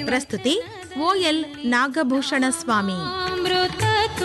ಪ್ರಸ್ತುತಿ ಓಎಲ್ ನಾಗಭೂಷಣ ಸ್ವಾಮಿ ಅಮೃತ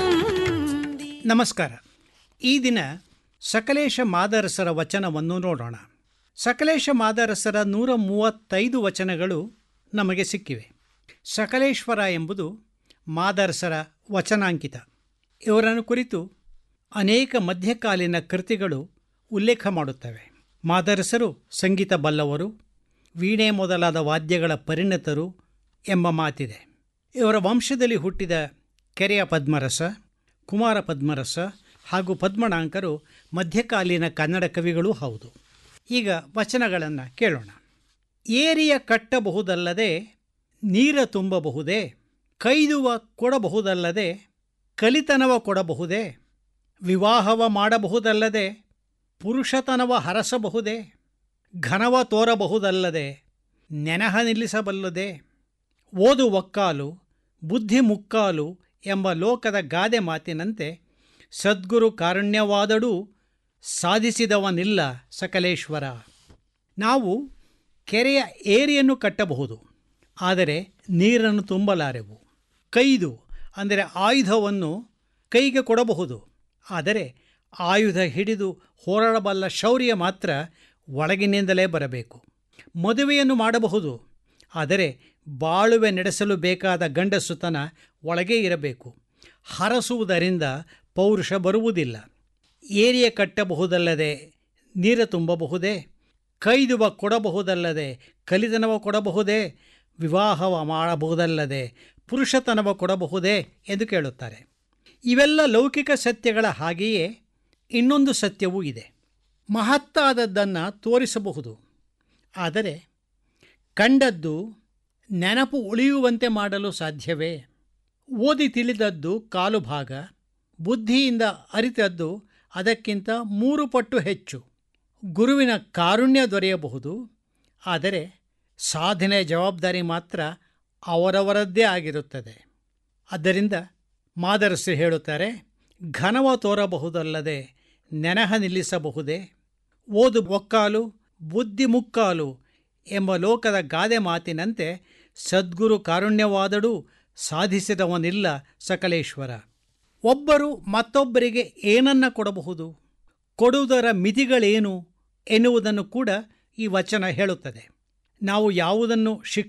ತುಂಬಿ ನಮಸ್ಕಾರ ಈ ದಿನ ಸಕಲೇಶ ಮಾದರಸರ ವಚನವನ್ನು ನೋಡೋಣ ಸಕಲೇಶ ಮಾದರಸರ ನೂರ ಮೂವತ್ತೈದು ವಚನಗಳು ನಮಗೆ ಸಿಕ್ಕಿವೆ ಸಕಲೇಶ್ವರ ಎಂಬುದು ಮಾದರಸರ ವಚನಾಂಕಿತ ಇವರನ್ನು ಕುರಿತು ಅನೇಕ ಮಧ್ಯಕಾಲೀನ ಕೃತಿಗಳು ಉಲ್ಲೇಖ ಮಾಡುತ್ತವೆ ಮಾದರಸರು ಸಂಗೀತ ಬಲ್ಲವರು ವೀಣೆ ಮೊದಲಾದ ವಾದ್ಯಗಳ ಪರಿಣತರು ಎಂಬ ಮಾತಿದೆ ಇವರ ವಂಶದಲ್ಲಿ ಹುಟ್ಟಿದ ಕೆರೆಯ ಪದ್ಮರಸ ಕುಮಾರ ಪದ್ಮರಸ ಹಾಗೂ ಪದ್ಮನಾಂಕರು ಮಧ್ಯಕಾಲೀನ ಕನ್ನಡ ಕವಿಗಳೂ ಹೌದು ಈಗ ವಚನಗಳನ್ನು ಕೇಳೋಣ ಏರಿಯ ಕಟ್ಟಬಹುದಲ್ಲದೆ ನೀರ ತುಂಬಬಹುದೇ ಕೈದುವ ಕೊಡಬಹುದಲ್ಲದೆ ಕಲಿತನವ ಕೊಡಬಹುದೇ ವಿವಾಹವ ಮಾಡಬಹುದಲ್ಲದೆ ಪುರುಷತನವ ಹರಸಬಹುದೇ ಘನವ ತೋರಬಹುದಲ್ಲದೆ ನೆನಹ ನಿಲ್ಲಿಸಬಲ್ಲದೆ ಓದು ಒಕ್ಕಾಲು ಬುದ್ಧಿ ಮುಕ್ಕಾಲು ಎಂಬ ಲೋಕದ ಗಾದೆ ಮಾತಿನಂತೆ ಸದ್ಗುರು ಕಾರುಣ್ಯವಾದಡೂ ಸಾಧಿಸಿದವನಿಲ್ಲ ಸಕಲೇಶ್ವರ ನಾವು ಕೆರೆಯ ಏರಿಯನ್ನು ಕಟ್ಟಬಹುದು ಆದರೆ ನೀರನ್ನು ತುಂಬಲಾರೆವು ಕೈದು ಅಂದರೆ ಆಯುಧವನ್ನು ಕೈಗೆ ಕೊಡಬಹುದು ಆದರೆ ಆಯುಧ ಹಿಡಿದು ಹೋರಾಡಬಲ್ಲ ಶೌರ್ಯ ಮಾತ್ರ ಒಳಗಿನಿಂದಲೇ ಬರಬೇಕು ಮದುವೆಯನ್ನು ಮಾಡಬಹುದು ಆದರೆ ಬಾಳುವೆ ನಡೆಸಲು ಬೇಕಾದ ಗಂಡಸುತನ ಒಳಗೇ ಇರಬೇಕು ಹರಸುವುದರಿಂದ ಪೌರುಷ ಬರುವುದಿಲ್ಲ ಏರಿಯ ಕಟ್ಟಬಹುದಲ್ಲದೆ ನೀರ ತುಂಬಬಹುದೇ ಕೈದುವ ಕೊಡಬಹುದಲ್ಲದೆ ಕಲಿತನವ ಕೊಡಬಹುದೇ ವಿವಾಹವ ಮಾಡಬಹುದಲ್ಲದೆ ಪುರುಷತನವ ಕೊಡಬಹುದೇ ಎಂದು ಕೇಳುತ್ತಾರೆ ಇವೆಲ್ಲ ಲೌಕಿಕ ಸತ್ಯಗಳ ಹಾಗೆಯೇ ಇನ್ನೊಂದು ಸತ್ಯವೂ ಇದೆ ಮಹತ್ತಾದದ್ದನ್ನು ತೋರಿಸಬಹುದು ಆದರೆ ಕಂಡದ್ದು ನೆನಪು ಉಳಿಯುವಂತೆ ಮಾಡಲು ಸಾಧ್ಯವೇ ಓದಿ ತಿಳಿದದ್ದು ಕಾಲು ಭಾಗ ಬುದ್ಧಿಯಿಂದ ಅರಿತದ್ದು ಅದಕ್ಕಿಂತ ಮೂರು ಪಟ್ಟು ಹೆಚ್ಚು ಗುರುವಿನ ಕಾರುಣ್ಯ ದೊರೆಯಬಹುದು ಆದರೆ ಸಾಧನೆ ಜವಾಬ್ದಾರಿ ಮಾತ್ರ ಅವರವರದ್ದೇ ಆಗಿರುತ್ತದೆ ಆದ್ದರಿಂದ ಮಾದರಸರು ಹೇಳುತ್ತಾರೆ ಘನವ ತೋರಬಹುದಲ್ಲದೆ ನೆನಹ ನಿಲ್ಲಿಸಬಹುದೇ ಓದು ಒಕ್ಕಾಲು ಬುದ್ಧಿ ಮುಕ್ಕಾಲು ಎಂಬ ಲೋಕದ ಗಾದೆ ಮಾತಿನಂತೆ ಸದ್ಗುರು ಕಾರುಣ್ಯವಾದಡೂ ಸಾಧಿಸಿದವನಿಲ್ಲ ಸಕಲೇಶ್ವರ ಒಬ್ಬರು ಮತ್ತೊಬ್ಬರಿಗೆ ಏನನ್ನ ಕೊಡಬಹುದು ಕೊಡುವುದರ ಮಿತಿಗಳೇನು ಎನ್ನುವುದನ್ನು ಕೂಡ ಈ ವಚನ ಹೇಳುತ್ತದೆ ನಾವು ಯಾವುದನ್ನು ಶಿಕ್ಷೆ